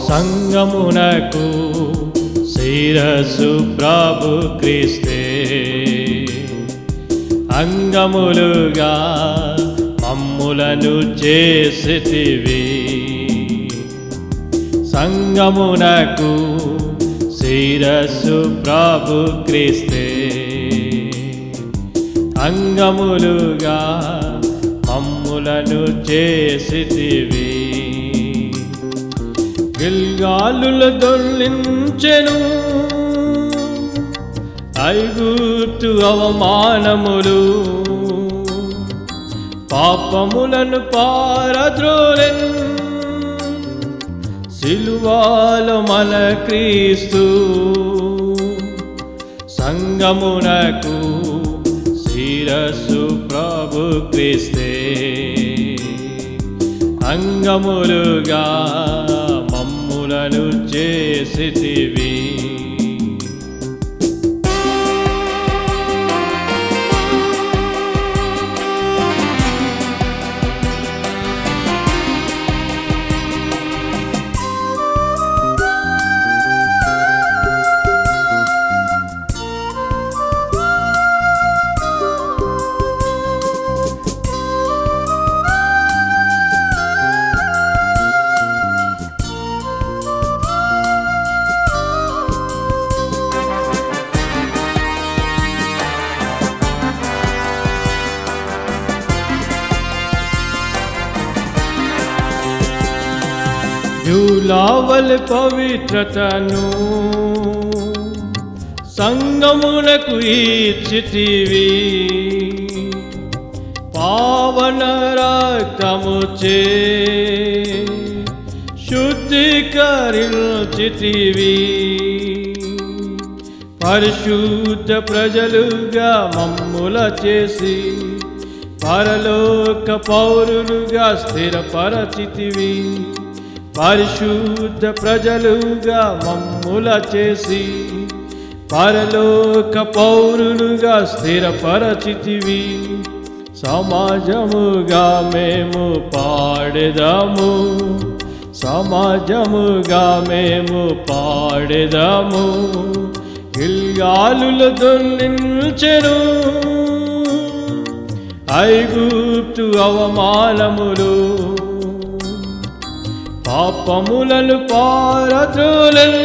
సంగమునకు శిరసు ప్రభు క్రీస్తే అంగములుగా మమ్ములను చేసితివి సంగమునకు శిరస్సు ప్రభు క్రీస్తే అంగములుగా మమ్ములను చేసితివి గిల్గాలుల దొల్లించెను ఐగుప్తు అవమానములు పాపములను పారద్రోలెన్ సిలువాల మన క్రీస్తు సంగమునకు శిరస్సు ప్రభు క్రీస్తే అంగములుగా మమ్ములను చేసితివి యూలావల్ పవిత్రతను సంగమునకు ఇచ్చితివి పావన రక్తముచే శుద్ధీకరించితివి పరిశుద్ధ ప్రజలుగా మమ్ముల చేసి పరలోక పౌరులుగా స్థిరపరచితివి పరిశుద్ధ ప్రజలుగా మమ్ముల చేసి పరలోక పౌరులుగా స్థిరపరచితివి సమాజముగా మేము పాడెదము సమాజముగా మేము పాడెదము గిల్గాలుల దొల్లించెను ఐగుప్తు అవమానములు పాపములను పారద్రోలెన్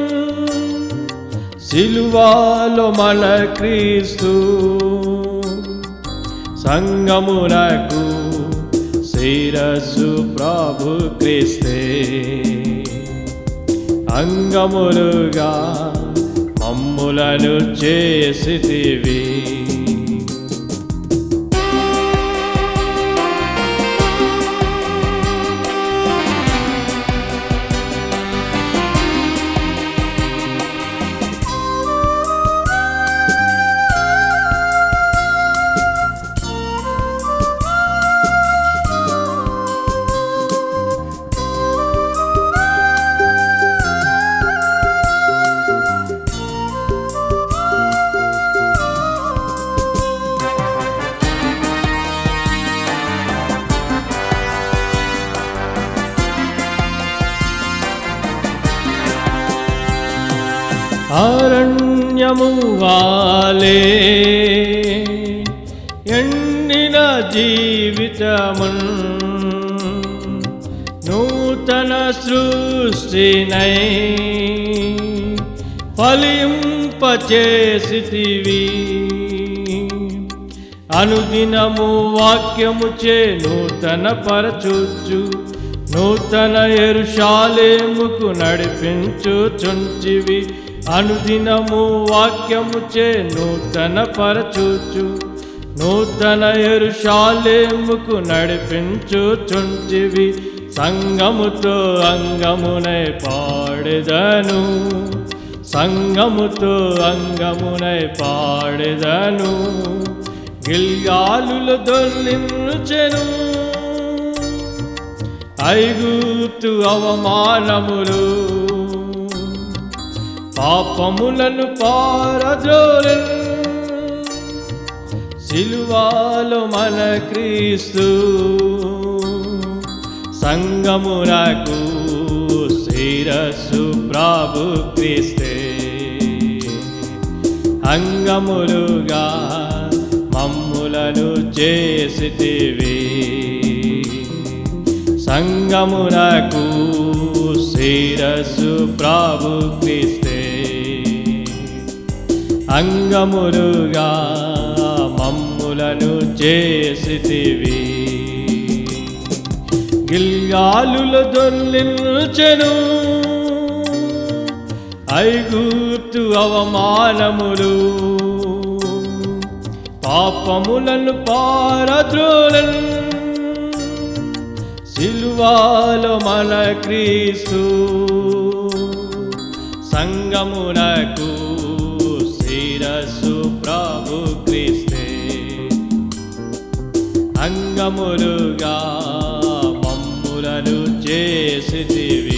సిలువాలో మన క్రీస్తు సంగమునకు శిరస్సు ప్రభు క్రీస్తే అంగములుగా మమ్ములను చేసితివి అరణ్యము వాలే ఎండిన జీవితమున్ నూతన సృష్టినై ఫలింపచేసితివి అనుదినము వాక్యము చే నూతన పరచుచు నూతన ఎరుషాలేముకు నడిపించుచుంటివి అనుదినము వాక్యము చే నూతన పరచుచు నూతన ఎరుషాలేముకు నడిపించుచుంటివి సంగముతో అంగమునై పాడెదను సంగముతో అంగమునై పాడెదను గిల్గాలుల దొల్లించెను ఐగుప్తు అవమానములు పాపములను పారద్రోలెన్ సిలువాలో మన క్రీస్తు సంగమునకు శిరస్సు ప్రభు క్రీస్తే అంగములుగా మమ్ములను చేసితివి సంగమునకు శిరస్సు ప్రభు క్రీస్తే అంగములుగా మమ్ములను చేసితివి గిల్గాలుల దొల్లించెను ఐగుప్తు అవమానములు పాపములను పారద్రోలన్ సిలువాలో మన క్రీస్తు సంగమునకు శిరస్సు ప్రభు క్రీస్తే అంగములుగా మమ్ములను చేసితివి